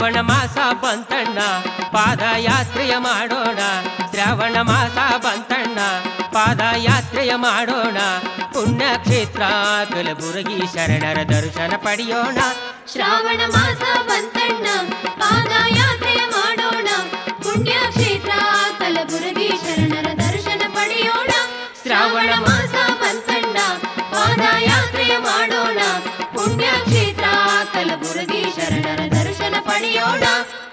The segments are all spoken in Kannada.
ಶ್ರಾವಣ ಮಾಸ ಬಂತಣ್ಣ ಪಾದಯಾತ್ರೆಯ ಮಾಡೋಣ ಶ್ರಾವಣ ಮಾಸ ಬಂತಣ್ಣ ಪಾದಯಾತ್ರೆಯ ಮಾಡೋಣ ಪುಣ್ಯಕ್ಷೇತ್ರ ಕಲಬುರಗಿ ಶರಣರ ದರ್ಶನ ಪಡೆಯೋಣ ಶ್ರಾವಣ ಮಾಸ ಬಂತಣ್ಣ ಪಾದಯಾತ್ರೆಯ ಮಾಡೋಣ ಪುಣ್ಯಕ್ಷೇತ್ರ ಕಲಬುರಗಿ ಶರಣರ ದರ್ಶನ ಪಡೆಯೋಣ ಶ್ರಾವಣ ಮಾಸ ಬಂತಣ್ಣ ಪಾದಯಾತ್ರೆಯ ಮಾಡೋಣ ಪುಣ್ಯಕ್ಷೇತ್ರ ಕಲಬುರಗಿ ಶರಣರ ದರ್ಶನ ಪಡೆಯೋಣ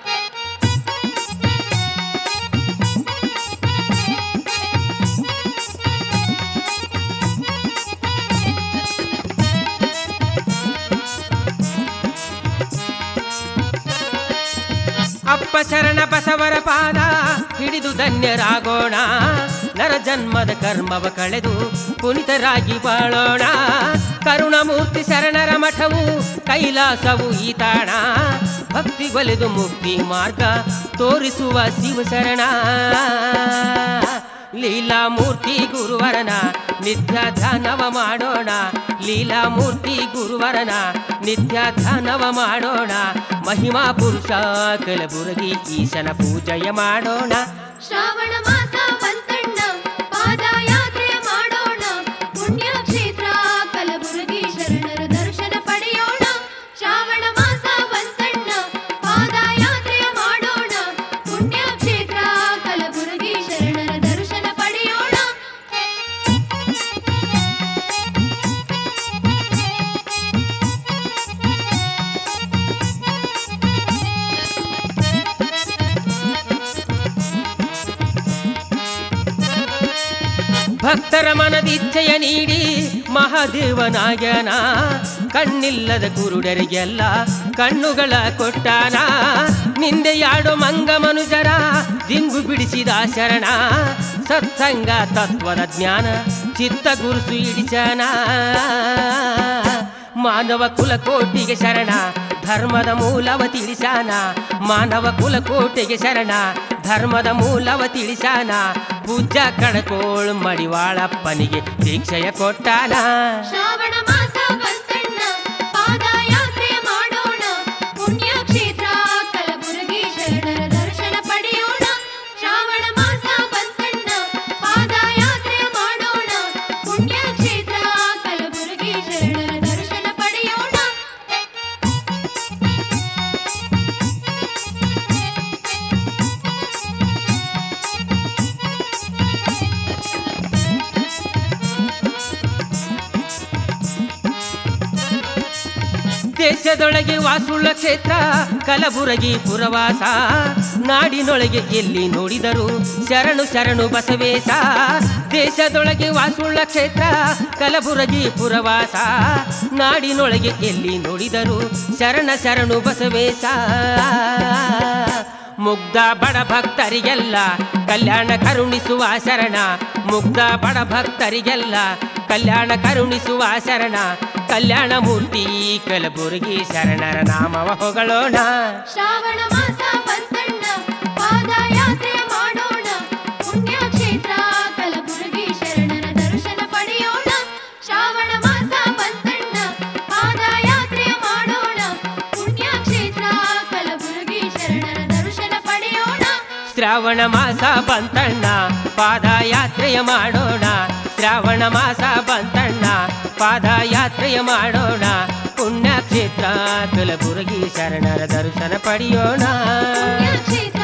ಅಪ್ಪ ಶರಣ ಬಸವರ ಪಾದ ಹಿಡಿದು ಧನ್ಯರಾಗೋಣ ನರ ಜನ್ಮದ ಕರ್ಮವ ಕಳೆದು ಪುನಿತರಾಗಿ ಬಾಳೋಣ ಕರುಣಮೂರ್ತಿ ಶರಣರ ಮಠವು ಕೈಲಾಸವು ಈ ತಾಣ ಭಕ್ತಿ ಒಲೆದು ಮುಕ್ತಿ ಮಾರ್ಗ ತೋರಿಸುವ ಶಿವ ಶರಣ ಲೀಲಾಮೂರ್ತಿ ಗುರುವರನ ನಿತ್ಯ ಧ್ಯಾನವ ಮಾಡೋಣ ಲೀಲಾಮೂರ್ತಿ ಗುರುವರನ ನಿತ್ಯ ಧ್ಯಾನವ ಮಾಡೋಣ ಮಹಿಮಾ ಪುರುಷ ಕಲಬುರಗಿ ಈಶನ ಪೂಜೆಯ ಮಾಡೋಣ ಶ್ರಾವಣ ಮಾಸ ಬಂತಣ್ಣ ಪಾದಯಾತ್ರೆಯ ಮಾಡೋಣ ಪುಣ್ಯಕ್ಷೇತ್ರ ಕಲಬುರಗಿ ಶರಣರ ದರ್ಶನ ಪಡೆಯೋಣ ಶ್ರಾವಣ ಮಾಸ ಬಂತಣ್ಣ ಪಾದಯಾತ್ರೆಯ ಮಾಡೋಣ ಪುಣ್ಯಕ್ಷೇತ್ರ ಕಲಬುರಗಿ ಶರಣರ ದರ್ಶನ ಪಡೆಯೋಣ ಭಕ್ತರ ಮನದಿಚ್ಛೆಯ ನೀಡಿ ಮಹಾದೇವನಾಗ್ಯಾನ ಕಣ್ಣಿಲ್ಲದ ಕುರುಡರಿಗೆಲ್ಲ ಕಣ್ಣುಗಳ ಕೊಟ್ಟಾನ ನಿಂದೆಯಾಡೋ ಮಂಗ ಮನುಜರ ದಿಂಗು ಬಿಡಿಸಿದ ಶರಣ ಸತ್ಸಂಗ ತತ್ವದ ಜ್ಞಾನ ಚಿತ್ತ ಗುರುಸು ಇಡಿಸನ ಮಾನವ ಕುಲಕೋಟಿಗೆ ಶರಣ ಧರ್ಮದ ಮೂಲವ ತಿಳಿಸಾನ ಮಾನವ ಕುಲಕೋಟಿಗೆ ಶರಣ ಧರ್ಮದ ಮೂಲವ ತಿಳಿಸಾನ ಪೂಜಾ ಕಣಕೋಳ್ ಮಡಿವಾಳಪ್ಪನಿಗೆ ದೀಕ್ಷೆಯ ಕೊಟ್ಟಾನ ಶ್ರಾವಣ ಮಾಸ ಬಂತಣ್ಣ ಪಾದಯಾತ್ರೆ ಮಾಡೋಣ ಪುಣ್ಯಕ್ಷೇತ್ರ ಕಲಬುರಗಿ ಶರಣರ ದರ್ಶನ ಪಡೆಯೋಣ ಶ್ರಾವಣ ಮಾಸ ಬಂತಣ್ಣ ಪಾದಯಾತ್ರೆ ಮಾಡೋಣ ಪುಣ್ಯಕ್ಷೇತ್ರ ಕಲಬುರಗಿ ಶರಣರ ದರ್ಶನ ಪಡೆಯೋಣ ದೇಶದೊಳಗೆ ವಾಸುಳ್ಳ ಕ್ಷೇತ್ರ ಕಲಬುರಗಿ ಪುರವಾಸ ನಾಡಿನೊಳಗೆ ಎಲ್ಲಿ ನೋಡಿದರು ಶರಣು ಶರಣು ಬಸವೇಶ ದೇಶದೊಳಗೆ ವಾಸುಳ್ಳ ಕ್ಷೇತ್ರ ಕಲಬುರಗಿ ಪುರವಾಸ ನಾಡಿನೊಳಗೆ ಎಲ್ಲಿ ನೋಡಿದರು ಶರಣ ಶರಣು ಬಸವೇಶ ಮುಗ್ಧ ಬಡ ಭಕ್ತರಿಗೆಲ್ಲ ಕಲ್ಯಾಣ ಕರುಣಿಸುವ ಶರಣ ಮುಗ್ಧ ಬಡ ಭಕ್ತರಿಗೆಲ್ಲ ಕಲ್ಯಾಣ ಕರುಣಿಸುವ ಶರಣ ಕಲ್ಯಾಣ ಮೂರ್ತಿ ಕಲಬುರಗಿ ಶರಣರ ನಾಮವ ಹೊಗಳೋಣ ಶ್ರಾವಣ ಮಾಸ ಬಂತಣ್ಣ ಪಾದಯಾತ್ರೆ ಮಾಡೋಣ ಪುಣ್ಯಕ್ಷೇತ್ರ ಕಲಬುರಗಿ ಶರಣರ ದರ್ಶನ ಪಡೆಯೋಣ ಶ್ರಾವಣ ಮಾಸ ಬಂತಣ್ಣ ಪಾದಯಾತ್ರೆ ಮಾಡೋಣ ಪುಣ್ಯಕ್ಷೇತ್ರ ಕಲಬುರಗಿ ಶರಣರ ದರ್ಶನ ಪಡೆಯೋಣ ಶ್ರಾವಣ ಮಾಸ ಬಂತಣ್ಣ ಪಾದಯಾತ್ರೆಯ ಮಾಡೋಣ ಶ್ರಾವಣ ಮಾಸ ಬಂತಣ್ಣ ಪಾದಯಾತ್ರೆಯ ಮಾಡೋಣ ಪುಣ್ಯಕ್ಷೇತ್ರ ಕಲಬುರಗಿ ಶರಣರ ದರ್ಶನ ಪಡೆಯೋಣ ಪುಣ್ಯಕ್ಷೇತ್ರ